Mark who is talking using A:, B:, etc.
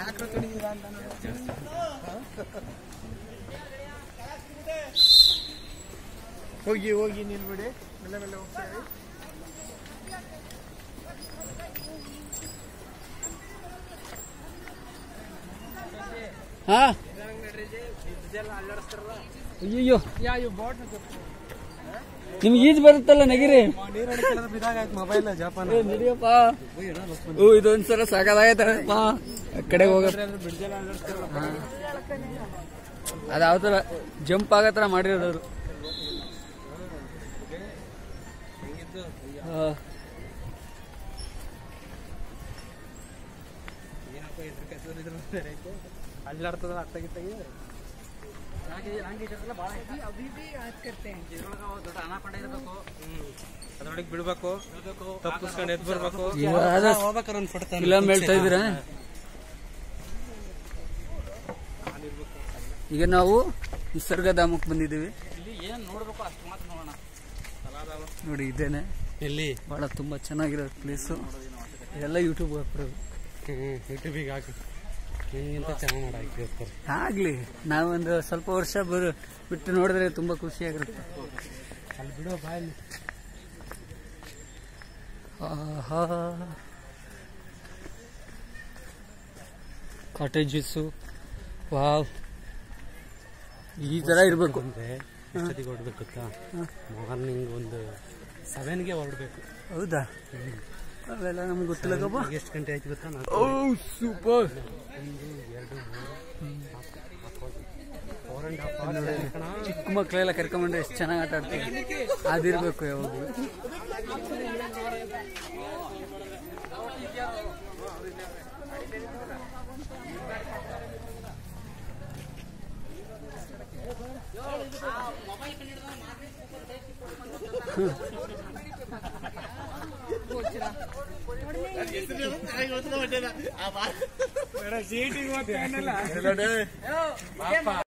A: ಯಾಕ್ರ ಕಡಿದೀರಾ ಅಂತ ಹೋಗಿ ಹೋಗಿ ನಿಲ್ಬಿಡಿ ಮೆಲ್ಲ ಮೆಲ್ಲ ಹೋಗ್ತಾರೆ
B: ಹಾ ಅಯ್ಯಯ್ಯೋ ನಿಮ್ಗೆ ಈಜ್ ಬರುತ್ತಲ್ಲ ನಗಿರಿ
A: ಮೊಬೈಲ್ ಜಪಾನ
B: ಏ, ನಡಿಯಪ್ಪ ಓ ಇದೊಂದ್ಸಲ ಸಾಕಾಗತ್ತಪ್ಪ ಆ ಕಡೆ ಹೋಗ ಅದ ಯಾವ ತರ ಜಂಪ್ ಆಗತ್ರ ಮಾಡಿರೋದವ್ರು ಹಾ.
A: ಅಲ್ಲಾಡ್ತದ ಅರ್ಥ ಗಿತ್ತಾಗಿ ಅದ್ರೊಳಗೆ ಬಿಡ್ಬೇಕು ತಪ್ಪಿಸ್ಕೊಂಡು ಎದ್ದು ಬರ್ಬೇಕು
B: ಇವಾಗ
A: ಹೋಗ್ಬೇಕಾರೆ ಒಂದು ಫೋಟೋ
B: ಫಿಲಮ್ ಹೇಳ್ತಾ ಇದ್ದೀರಾ ಈಗ ನಾವು ನಿಸರ್ಗಧಾಮಕ್ಕೆ ಬಂದಿದ್ದೀವಿ
A: ಏನ್ ನೋಡ್ಬೇಕು ಅಷ್ಟು ಮಾತ್ರ ನೋಡೋಣ
B: ನೋಡಿ ಇದೇನೆ
A: ಎಲ್ಲಿ
B: ಬಹಳ ತುಂಬಾ ಚೆನ್ನಾಗಿರೋ ಪ್ಲೇಸು ಇದೆಲ್ಲ ಯೂಟ್ಯೂಬ್ ಹಾಕ್ಬಿಡೋದು
A: ಯೂಟ್ಯೂಬಿಗೆ ಹಾಕಿ ನಿಮ್ಗಿಂತ ಚೆನ್ನಾಗಿ ಮಾಡಾಕಿರ್ತಾರೆ
B: ಆಗ್ಲಿ ನಾವೊಂದು ಸ್ವಲ್ಪ ವರ್ಷ ಬರು ಬಿಟ್ಟು ನೋಡಿದ್ರೆ ತುಂಬಾ ಖುಷಿಯಾಗಿರುತ್ತೆ
A: ಅಲ್ಲಿ ಬಿಡೋ ಬಾಯಲ್ಲಿ
B: ಆಹಾ ಕಾಟೇಜಸ್ಸು ವಾವ್ ಈ ತರ ಇರ್ಬೇಕು
A: ಅಂದ್ರೆ ಎಷ್ಟೊತ್ತಿಗೆ ಹೊರಡ್ಬೇಕು ಗೊತ್ತಾ ಮಾರ್ನಿಂಗ್ ಒಂದು ಸೆವೆನ್ಗೆ ಹೊರಡ್ಬೇಕು
B: ಹೌದಾ ಅವೆಲ್ಲ ನಮ್ಗೆ ಗೊತ್ತಿಲ್ಲಕಪ್ಪ
A: ಎಷ್ಟು ಗಂಟೆ ಆಯ್ತು ಗೊತ್ತಾ ನಾನು
B: ಓ ಸೂಪರ್
A: ಒಂದು ಎರಡು ಮೂರು ಫೋರ್ ಆ್ಯಂಡ್ ಹಾಫ್ ಅವರ್
B: ಚಿಕ್ಕ ಮಕ್ಕಳೆಲ್ಲ ಕರ್ಕೊಂಡ್ಬಂದ್ರೆ ಎಷ್ಟು ಚೆನ್ನಾಗಿ ಆಟ ಆಡ್ತೀವಿ ಅದಿರ್ಬೇಕು ಯಾವಾಗಲೂ